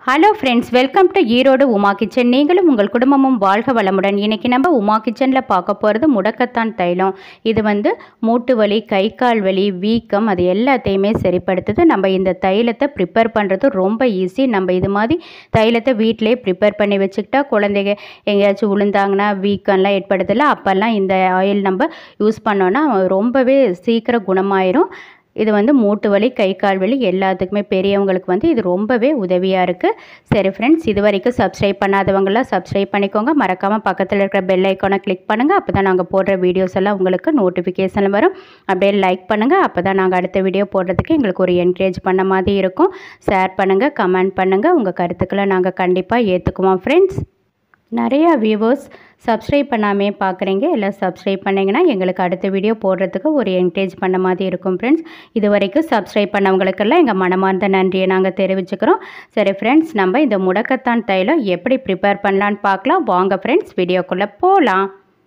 hello friends welcome to Erode Uma kitchen நீங்களும் உங்கள் குடும்பமும் வாழ்க வளமுடன் இன்னைக்கு நம்ம உமா கிச்சனில் பார்க்க போகிறது முடக்கத்தான் தைலம் இது வந்து மூட்டு வலி கை கால் வலி வீக்கம் அது எல்லாத்தையுமே சரிப்படுத்துது நம்ம இந்த தைலத்தை ப்ரிப்பேர் பண்ணுறது ரொம்ப ஈஸி நம்ம இது மாதிரி தைலத்தை வீட்டிலே ப்ரிப்பேர் பண்ணி வச்சுக்கிட்டா குழந்தைங்க எங்கேயாச்சும் விழுந்தாங்கன்னா வீக்கம்லாம் ஏற்படுதில்ல அப்போல்லாம் இந்த ஆயில் நம்ம யூஸ் பண்ணோன்னா ரொம்பவே சீக்கிரம் குணமாயிரும் இது வந்து மூட்டு வலி கை கால் வலி எல்லாத்துக்குமே பெரியவங்களுக்கு வந்து இது ரொம்பவே உதவியாக இருக்குது சரி ஃப்ரெண்ட்ஸ் இது வரைக்கும் சப்ஸ்கிரைப் பண்ணாதவங்களாம் சப்ஸ்கிரைப் பண்ணிக்கோங்க மறக்காமல் பக்கத்தில் இருக்கிற பெல் ஐக்கானை கிளிக் பண்ணுங்கள் அப்போ தான் நாங்கள் போடுற வீடியோஸ் எல்லாம் உங்களுக்கு நோட்டிஃபிகேஷன் வரும் அப்படியே லைக் பண்ணுங்கள் அப்போ தான் நாங்கள் அடுத்த வீடியோ போடுறதுக்கு எங்களுக்கு ஒரு என்கரேஜ் பண்ண மாதிரி இருக்கும் ஷேர் பண்ணுங்கள் கமெண்ட் பண்ணுங்கள் உங்கள் கருத்துக்களை நாங்கள் கண்டிப்பாக ஏற்றுக்குவோம் ஃப்ரெண்ட்ஸ் நிறையா வியூவர்ஸ் சப்ஸ்கிரைப் பண்ணாமே பார்க்குறீங்க எல்லாம் சப்ஸ்கிரைப் பண்ணிங்கன்னா எங்களுக்கு அடுத்த வீடியோ போடுறதுக்கு ஒரு என்கரேஜ் பண்ண மாதிரி இருக்கும் ஃப்ரெண்ட்ஸ் இது வரைக்கும் சப்ஸ்கிரைப் பண்ணவங்களுக்கெல்லாம் எங்கள் மனமார்ந்த நன்றியை நாங்கள் தெரிவிச்சுக்கிறோம் சரி ஃப்ரெண்ட்ஸ் நம்ம இந்த முடக்கத்தான் தைலம் எப்படி ப்ரிப்பேர் பண்ணலான்னு பார்க்கலாம் வாங்க ஃப்ரெண்ட்ஸ் வீடியோக்குள்ளே போகலாம்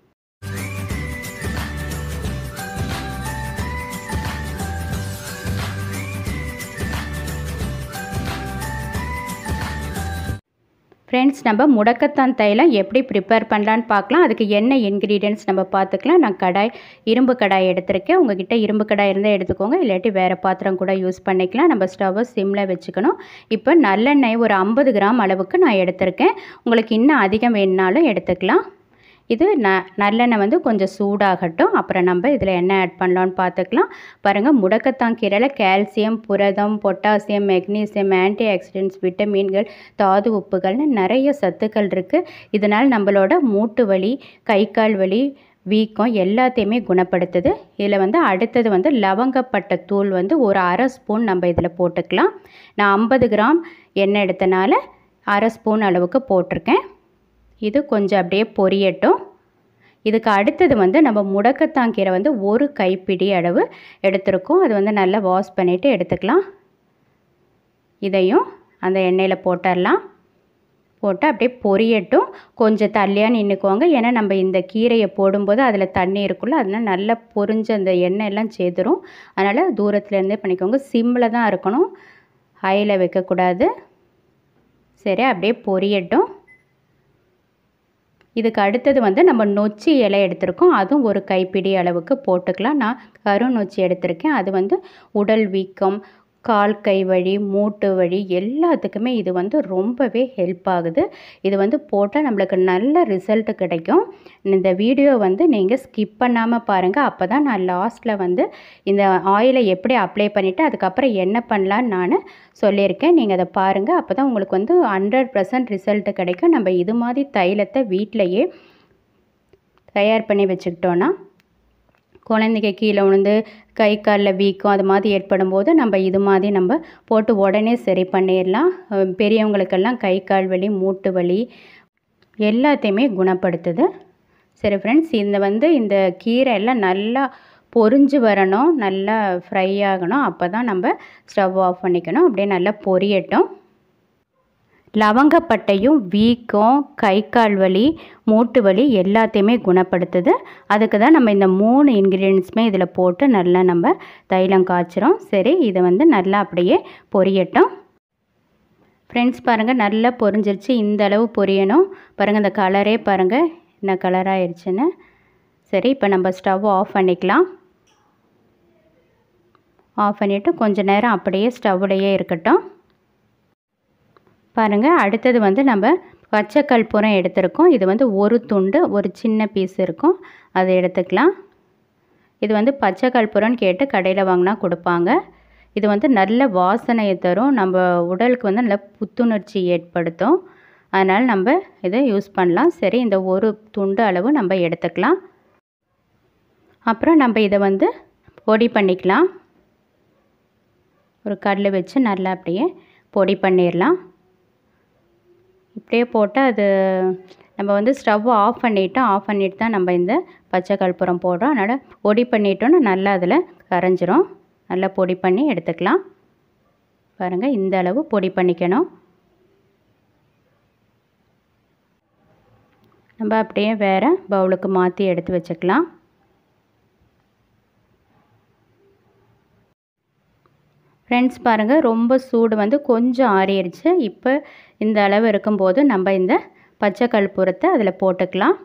ஃப்ரெண்ட்ஸ் நம்ம முடக்கத்தான் தைலம் எப்படி ப்ரிப்பேர் பண்ணலான்னு பார்க்கலாம் அதுக்கு என்ன இன்க்ரீடியன்ட்ஸ் நம்ம பார்த்துக்கலாம் நான் கடாய் இரும்பு கடாய் எடுத்திருக்கேன் உங்ககிட்ட இரும்பு கடாய் இருந்தால் எடுத்துக்கோங்க இல்லாட்டி வேறு பாத்திரம் கூட யூஸ் பண்ணிக்கலாம் நம்ம ஸ்டவ்வை சிம்மில் வச்சுக்கணும் இப்போ நல்லெண்ணெய் ஒரு ஐம்பது கிராம் அளவுக்கு நான் எடுத்திருக்கேன் உங்களுக்கு இன்னும் அதிகம் வேணுனாலும் எடுத்துக்கலாம் இது ந நல்லெண்ணெய் வந்து கொஞ்சம் சூடாகட்டும் அப்புறம் நம்ம இதில் என்ன ஆட் பண்ணலான்னு பார்த்துக்கலாம் பாருங்கள் முடக்கத்தான் கீரையில் கால்சியம் புரதம் பொட்டாசியம் மெக்னீசியம் ஆன்டி ஆக்சிடென்ட்ஸ் விட்டமின்கள் தாது உப்புகள்னு நிறைய சத்துக்கள் இருக்குது இதனால் நம்மளோட மூட்டு வலி கை கால் வலி வீக்கம் எல்லாத்தையுமே குணப்படுத்துது இதில் வந்து அடுத்தது வந்து லவங்கப்பட்ட தூள் வந்து ஒரு அரை ஸ்பூன் நம்ம இதில் போட்டுக்கலாம் நான் ஐம்பது கிராம் எண்ணெய் எடுத்தனால அரை ஸ்பூன் அளவுக்கு போட்டிருக்கேன் இது கொஞ்சம் அப்படியே பொரியட்டும் இதுக்கு அடுத்தது வந்து நம்ம முடக்கத்தாங்கீரை வந்து ஒரு கைப்பிடி அளவு எடுத்திருக்கோம் அது வந்து நல்லா வாஷ் பண்ணிவிட்டு எடுத்துக்கலாம் இதையும் அந்த எண்ணெயில் போட்டுடலாம் போட்டு அப்படியே பொரியட்டும் கொஞ்சம் தள்ளியாக நின்றுக்குவாங்க ஏன்னா நம்ம இந்த கீரையை போடும்போது அதில் தண்ணி இருக்குல்ல அதனால் நல்லா பொரிஞ்ச அந்த எண்ணெய் எல்லாம் சேர்த்துரும் அதனால் தூரத்துலேருந்தே பண்ணிக்கோங்க சிம்மில் தான் இருக்கணும் ஹையில் வைக்கக்கூடாது சரி அப்படியே பொரியட்டும் இதுக்கு அடுத்தது வந்து நம்ம நொச்சி இலை எடுத்திருக்கோம் அதுவும் ஒரு கைப்பிடி அளவுக்கு போட்டுக்கலாம் நான் கரு நொச்சி எடுத்திருக்கேன் அது வந்து உடல் வீக்கம் கால் கை வழி மூட்டு வழி எல்லாத்துக்குமே இது வந்து ரொம்பவே ஹெல்ப் ஆகுது இது வந்து போட்டால் நம்மளுக்கு நல்ல ரிசல்ட் கிடைக்கும் இந்த வீடியோ வந்து நீங்கள் ஸ்கிப் பண்ணாமல் பாருங்கள் அப்போ தான் நான் லாஸ்ட்டில் வந்து இந்த ஆயிலை எப்படி அப்ளை பண்ணிவிட்டு அதுக்கப்புறம் என்ன பண்ணலான்னு நான் சொல்லியிருக்கேன் நீங்கள் அதை பாருங்கள் அப்போ தான் உங்களுக்கு வந்து ஹண்ட்ரட் பர்சன்ட் ரிசல்ட் கிடைக்கும் நம்ம இது மாதிரி தைலத்தை வீட்டிலையே தயார் பண்ணி வச்சுக்கிட்டோன்னா குழந்தைங்க கீழே விழுந்து கை காலில் வீக்கம் அது மாதிரி ஏற்படும் போது நம்ம இது மாதிரி நம்ம போட்டு உடனே சரி பண்ணிடலாம் பெரியவங்களுக்கெல்லாம் கை கால் வலி மூட்டு வலி எல்லாத்தையுமே குணப்படுத்துது சரி ஃப்ரெண்ட்ஸ் இந்த வந்து இந்த கீரை எல்லாம் நல்லா பொரிஞ்சு வரணும் நல்லா ஃப்ரை ஆகணும் அப்போ தான் நம்ம ஸ்டவ் ஆஃப் பண்ணிக்கணும் அப்படியே நல்லா பொரியட்டும் லவங்கப்பட்டையும் வீக்கம் கை கால் வலி மூட்டு வலி எல்லாத்தையுமே குணப்படுத்துது அதுக்கு தான் நம்ம இந்த மூணு இன்க்ரீடியன்ஸுமே இதில் போட்டு நல்லா நம்ம தைலம் காய்ச்சிரும் சரி இதை வந்து நல்லா அப்படியே பொரியட்டும் ஃப்ரெண்ட்ஸ் பாருங்கள் நல்லா பொரிஞ்சிருச்சு இந்த அளவு பொரியணும் பாருங்கள் இந்த கலரே பாருங்கள் என்ன கலர் ஆயிடுச்சுன்னு சரி இப்போ நம்ம ஸ்டவ் ஆஃப் பண்ணிக்கலாம் ஆஃப் பண்ணிவிட்டு கொஞ்சம் நேரம் அப்படியே ஸ்டவ்வுடையே இருக்கட்டும் பாருங்கள் அடுத்தது வந்து நம்ம பச்சை கற்பூரம் எடுத்திருக்கோம் இது வந்து ஒரு துண்டு ஒரு சின்ன பீஸ் இருக்கும் அதை எடுத்துக்கலாம் இது வந்து பச்சை கற்பூரம்னு கேட்டு கடையில் வாங்கினா கொடுப்பாங்க இது வந்து நல்ல வாசனையை தரும் நம்ம உடலுக்கு வந்து நல்ல புத்துணர்ச்சி ஏற்படுத்தும் அதனால் நம்ம இதை யூஸ் பண்ணலாம் சரி இந்த ஒரு துண்டு அளவு நம்ம எடுத்துக்கலாம் அப்புறம் நம்ம இதை வந்து பொடி பண்ணிக்கலாம் ஒரு கல் வச்சு நல்லா அப்படியே பொடி பண்ணிடலாம் இப்படியே போட்டால் அது நம்ம வந்து ஸ்டவ் ஆஃப் பண்ணிவிட்டோம் ஆஃப் பண்ணிட்டு தான் நம்ம இந்த பச்சை கற்பூரம் போடுறோம் அதனால் பொடி பண்ணிட்டோன்னா நல்லா அதில் கரைஞ்சிரும் நல்லா பொடி பண்ணி எடுத்துக்கலாம் பாருங்கள் இந்த அளவு பொடி பண்ணிக்கணும் நம்ம அப்படியே வேறு பவுலுக்கு மாற்றி எடுத்து வச்சுக்கலாம் ஃப்ரெண்ட்ஸ் பாருங்கள் ரொம்ப சூடு வந்து கொஞ்சம் ஆறிடுச்சு இப்போ இந்த அளவு இருக்கும்போது நம்ம இந்த பச்சை கற்பூரத்தை அதில் போட்டுக்கலாம்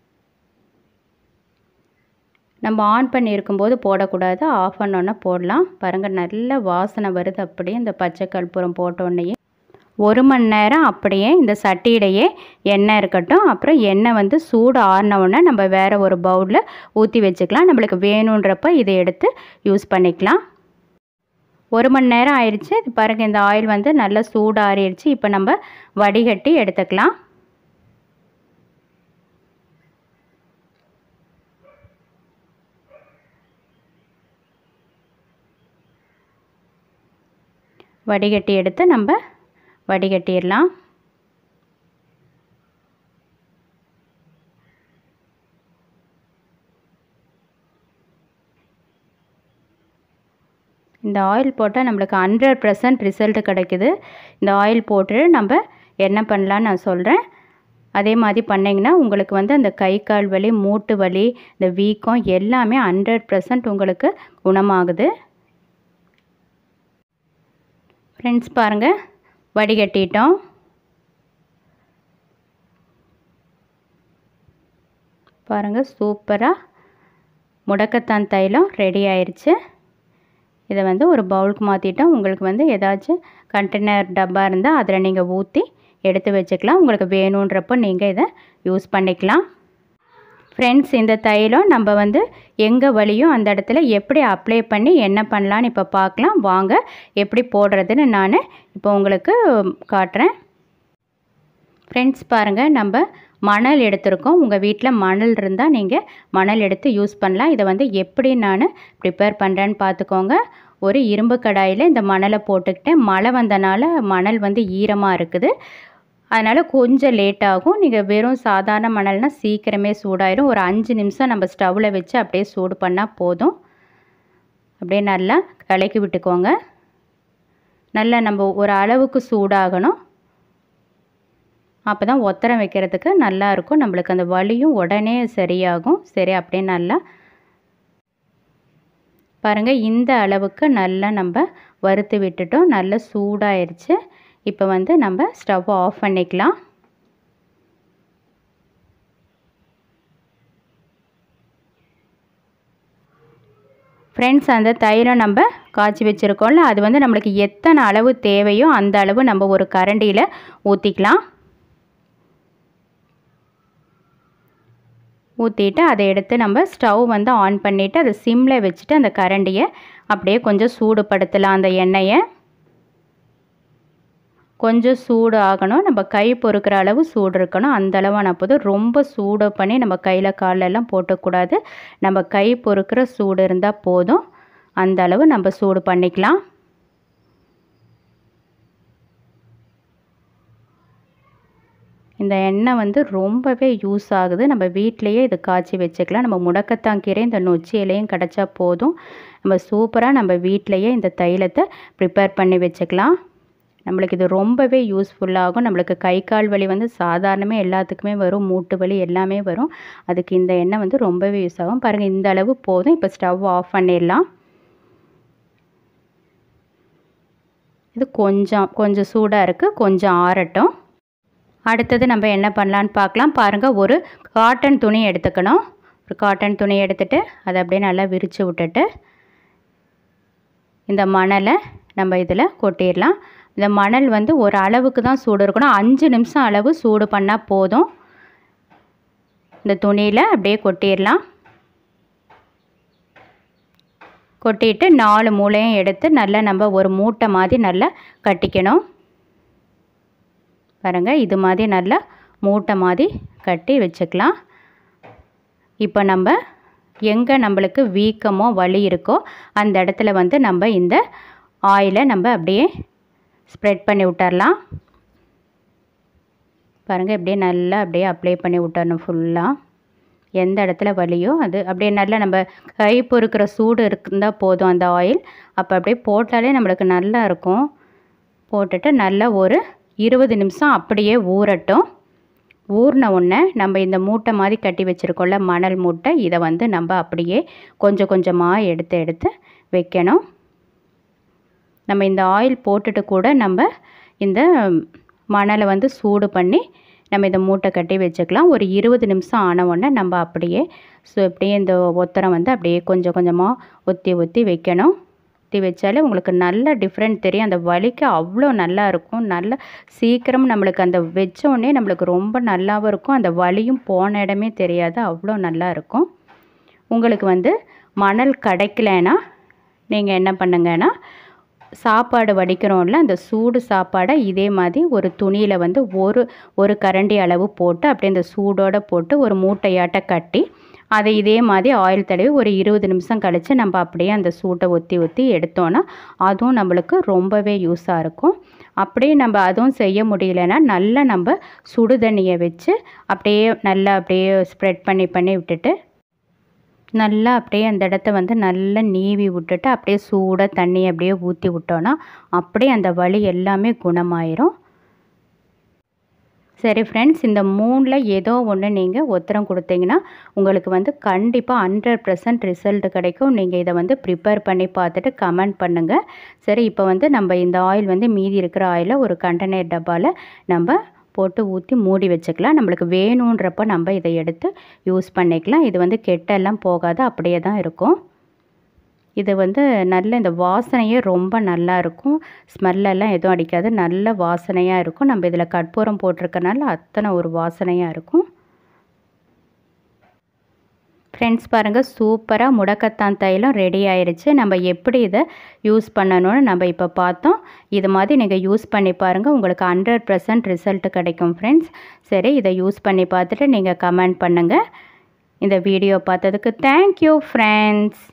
நம்ம ஆன் பண்ணி இருக்கும்போது போடக்கூடாது ஆஃப் பண்ணோன்னே போடலாம் பாருங்கள் நல்ல வாசனை வருது அப்படியே இந்த பச்சை கற்பூரம் போட்டோடனேயே ஒரு மணி நேரம் அப்படியே இந்த சட்டியிடையே எண்ணெய் இருக்கட்டும் அப்புறம் எண்ணெய் வந்து சூடு ஆறினவுடனே நம்ம வேறு ஒரு பவுலில் ஊற்றி வச்சுக்கலாம் நம்மளுக்கு வேணுன்றப்ப இதை எடுத்து யூஸ் பண்ணிக்கலாம் ஒரு மணி நேரம் ஆயிடுச்சு இது பாருங்கள் இந்த ஆயில் வந்து நல்லா சூடு ஆறிடுச்சு இப்போ நம்ம வடிகட்டி எடுத்துக்கலாம் வடிகட்டி எடுத்து நம்ம வடிகட்டிடலாம் இந்த ஆயில் போட்டால் நம்மளுக்கு ஹண்ட்ரட் பர்சன்ட் ரிசல்ட் கிடைக்குது இந்த ஆயில் போட்டு நம்ம என்ன பண்ணலான்னு நான் சொல்கிறேன் அதே மாதிரி பண்ணிங்கன்னா உங்களுக்கு வந்து அந்த கை கால் வலி மூட்டு வலி இந்த வீக்கம் எல்லாமே ஹண்ட்ரட் பர்சன்ட் உங்களுக்கு குணமாகுது ஃப்ரெண்ட்ஸ் பாருங்கள் வடிகட்டிட்டோம் பாருங்கள் சூப்பராக முடக்கத்தான் தைலம் ரெடி ஆயிடுச்சு இதை வந்து ஒரு பவுலுக்கு மாற்றிட்டோம் உங்களுக்கு வந்து ஏதாச்சும் கண்டெய்னர் டப்பா இருந்தால் அதில் நீங்கள் ஊற்றி எடுத்து வச்சுக்கலாம் உங்களுக்கு வேணுன்றப்போ நீங்கள் இதை யூஸ் பண்ணிக்கலாம் ஃப்ரெண்ட்ஸ் இந்த தைலம் நம்ம வந்து எங்கே வலியும் அந்த இடத்துல எப்படி அப்ளை பண்ணி என்ன பண்ணலான்னு இப்போ பார்க்கலாம் வாங்க எப்படி போடுறதுன்னு நான் இப்போ உங்களுக்கு காட்டுறேன் ஃப்ரெண்ட்ஸ் பாருங்கள் நம்ம மணல் எடுத்திருக்கோம் உங்கள் வீட்டில் மணல் இருந்தால் நீங்கள் மணல் எடுத்து யூஸ் பண்ணலாம் இதை வந்து எப்படி நான் ப்ரிப்பேர் பண்ணுறேன்னு பார்த்துக்கோங்க ஒரு இரும்பு கடாயில் இந்த மணலை போட்டுக்கிட்டேன் மழை வந்தனால மணல் வந்து ஈரமாக இருக்குது அதனால் கொஞ்சம் லேட் ஆகும் நீங்கள் வெறும் சாதாரண மணல்னால் சீக்கிரமே சூடாயிடும் ஒரு அஞ்சு நிமிஷம் நம்ம ஸ்டவ்வில் வச்சு அப்படியே சூடு பண்ணால் போதும் அப்படியே நல்லா கலக்கி விட்டுக்கோங்க நல்லா நம்ம ஒரு அளவுக்கு சூடாகணும் அப்போ தான் ஒத்தரம் வைக்கிறதுக்கு நல்லா இருக்கும் நம்மளுக்கு அந்த வலியும் உடனே சரியாகும் சரி அப்படியே நல்லா பாருங்கள் இந்த அளவுக்கு நல்லா நம்ம வறுத்து விட்டுட்டோம் நல்லா சூடாயிருச்சு இப்போ வந்து நம்ம ஸ்டவ் ஆஃப் பண்ணிக்கலாம் ஃப்ரெண்ட்ஸ் அந்த தைலம் நம்ம காய்ச்சி வச்சுருக்கோம்ல அது வந்து நம்மளுக்கு எத்தனை அளவு தேவையோ அந்த அளவு நம்ம ஒரு கரண்டியில் ஊற்றிக்கலாம் ஊற்றிட்டு அதை எடுத்து நம்ம ஸ்டவ் வந்து ஆன் பண்ணிவிட்டு அதை சிம்மில் வச்சுட்டு அந்த கரண்டியை அப்படியே கொஞ்சம் சூடுபடுத்தலாம் அந்த எண்ணெயை கொஞ்சம் சூடு ஆகணும் நம்ம கை பொறுக்கிற அளவு சூடு இருக்கணும் அந்த அளவான போது ரொம்ப சூடு பண்ணி நம்ம கையில் காலெல்லாம் போட்டக்கூடாது நம்ம கை பொறுக்கிற சூடு இருந்தால் போதும் அந்த அளவு நம்ம சூடு பண்ணிக்கலாம் இந்த எண்ணெய் வந்து ரொம்பவே யூஸ் ஆகுது நம்ம வீட்டிலையே இது காய்ச்சி வச்சுக்கலாம் நம்ம முடக்கத்தான் கீரை இந்த நொச்சி இலையும் கிடச்சா போதும் நம்ம சூப்பராக நம்ம வீட்டிலையே இந்த தைலத்தை ப்ரிப்பேர் பண்ணி வச்சுக்கலாம் நம்மளுக்கு இது ரொம்பவே யூஸ்ஃபுல்லாகும் நம்மளுக்கு கை கால் வலி வந்து சாதாரணமே எல்லாத்துக்குமே வரும் மூட்டு வலி எல்லாமே வரும் அதுக்கு இந்த எண்ணெய் வந்து ரொம்பவே யூஸ் ஆகும் பாருங்கள் இந்த அளவு போதும் இப்போ ஸ்டவ் ஆஃப் பண்ணிடலாம் இது கொஞ்சம் கொஞ்சம் சூடாக இருக்குது கொஞ்சம் ஆறட்டும் அடுத்தது நம்ம என்ன பண்ணலான்னு பார்க்கலாம் பாருங்கள் ஒரு காட்டன் துணி எடுத்துக்கணும் ஒரு காட்டன் துணி எடுத்துகிட்டு அதை அப்படியே நல்லா விரித்து விட்டுட்டு இந்த மணலை நம்ம இதில் கொட்டிடலாம் இந்த மணல் வந்து ஒரு அளவுக்கு தான் சூடு இருக்கணும் அஞ்சு நிமிஷம் அளவு சூடு பண்ணால் போதும் இந்த துணியில் அப்படியே கொட்டிடலாம் கொட்டிட்டு நாலு மூளையும் எடுத்து நல்லா நம்ம ஒரு மூட்டை மாதிரி நல்லா கட்டிக்கணும் பாருங்கள் இது மாதிரி நல்லா மூட்டை மாதிரி கட்டி வச்சுக்கலாம் இப்போ நம்ம எங்கே நம்மளுக்கு வீக்கமோ வலி இருக்கோ அந்த இடத்துல வந்து நம்ம இந்த ஆயிலை நம்ம அப்படியே ஸ்ப்ரெட் பண்ணி விட்டுறலாம் பாருங்கள் இப்படியே நல்லா அப்படியே அப்ளை பண்ணி விட்டுறணும் ஃபுல்லாக எந்த இடத்துல வலியோ அது அப்படியே நல்லா நம்ம கை பொறுக்கிற சூடு இருந்தால் போதும் அந்த ஆயில் அப்போ அப்படியே போட்டாலே நம்மளுக்கு நல்லா இருக்கும் போட்டுட்டு நல்லா ஒரு இருபது நிமிஷம் அப்படியே ஊறட்டும் ஊறின உடனே நம்ம இந்த மூட்டை மாதிரி கட்டி வச்சுருக்கோம்ல மணல் மூட்டை இதை வந்து நம்ம அப்படியே கொஞ்சம் கொஞ்சமாக எடுத்து எடுத்து வைக்கணும் நம்ம இந்த ஆயில் போட்டுட்டு கூட நம்ம இந்த மணலை வந்து சூடு பண்ணி நம்ம இதை மூட்டை கட்டி வச்சுக்கலாம் ஒரு இருபது நிமிஷம் ஆன உடனே நம்ம அப்படியே ஸோ அப்படியே இந்த ஒத்தரம் வந்து அப்படியே கொஞ்சம் கொஞ்சமாக ஒத்தி ஒத்தி வைக்கணும் ஒத்தி வச்சாலே உங்களுக்கு நல்ல டிஃப்ரெண்ட் தெரியும் அந்த வலிக்கு அவ்வளோ நல்லா இருக்கும் நல்ல சீக்கிரம் நம்மளுக்கு அந்த வச்ச உடனே நம்மளுக்கு ரொம்ப நல்லாவும் இருக்கும் அந்த வலியும் போன இடமே தெரியாது அவ்வளோ நல்லா இருக்கும் உங்களுக்கு வந்து மணல் கிடைக்கலனா நீங்கள் என்ன பண்ணுங்கன்னா சாப்பாடு வடிக்கிறோம்ல அந்த சூடு சாப்பாடை இதே மாதிரி ஒரு துணியில் வந்து ஒரு ஒரு கரண்டி அளவு போட்டு அப்படியே அந்த சூடோடு போட்டு ஒரு மூட்டையாட்ட கட்டி அதை இதே மாதிரி ஆயில் தடவி ஒரு இருபது நிமிஷம் கழித்து நம்ம அப்படியே அந்த சூட்டை ஒத்தி ஒத்தி எடுத்தோன்னா அதுவும் நம்மளுக்கு ரொம்பவே யூஸாக இருக்கும் அப்படியே நம்ம அதுவும் செய்ய முடியலன்னா நல்லா நம்ம சுடு தண்ணியை வச்சு அப்படியே நல்லா அப்படியே ஸ்ப்ரெட் பண்ணி பண்ணி விட்டுட்டு நல்லா அப்படியே அந்த இடத்த வந்து நல்லா நீவி விட்டுட்டு அப்படியே சூடாக தண்ணி அப்படியே ஊற்றி விட்டோன்னா அப்படியே அந்த வலி எல்லாமே குணமாயிரும் சரி ஃப்ரெண்ட்ஸ் இந்த மூணில் ஏதோ ஒன்று நீங்கள் உத்தரம் கொடுத்தீங்கன்னா உங்களுக்கு வந்து கண்டிப்பாக ஹண்ட்ரட் பர்சன்ட் ரிசல்ட் கிடைக்கும் நீங்கள் இதை வந்து ப்ரிப்பேர் பண்ணி பார்த்துட்டு கமெண்ட் பண்ணுங்கள் சரி இப்போ வந்து நம்ம இந்த ஆயில் வந்து மீதி இருக்கிற ஆயிலை ஒரு கண்டெய்னர் டப்பாவில் நம்ம போட்டு ஊற்றி மூடி வச்சுக்கலாம் நம்மளுக்கு வேணுன்றப்போ நம்ம இதை எடுத்து யூஸ் பண்ணிக்கலாம் இது வந்து கெட்டெல்லாம் போகாது அப்படியே தான் இருக்கும் இது வந்து நல்ல இந்த வாசனையே ரொம்ப நல்லா இருக்கும் ஸ்மெல்லெல்லாம் எதுவும் அடிக்காது நல்ல வாசனையாக இருக்கும் நம்ம இதில் கற்பூரம் போட்டிருக்கனால அத்தனை ஒரு வாசனையாக இருக்கும் ஃப்ரெண்ட்ஸ் பாருங்கள் சூப்பராக முடக்கத்தான் தைலம் ரெடி ஆயிடுச்சு நம்ம எப்படி இதை யூஸ் பண்ணணும்னு நம்ம இப்போ பார்த்தோம் இது மாதிரி நீங்கள் யூஸ் பண்ணி பாருங்கள் உங்களுக்கு ஹண்ட்ரட் பர்சன்ட் ரிசல்ட் கிடைக்கும் ஃப்ரெண்ட்ஸ் சரி இதை யூஸ் பண்ணி பார்த்துட்டு நீங்கள் கமெண்ட் பண்ணுங்கள் இந்த வீடியோ பார்த்ததுக்கு தேங்க்யூ ஃப்ரெண்ட்ஸ்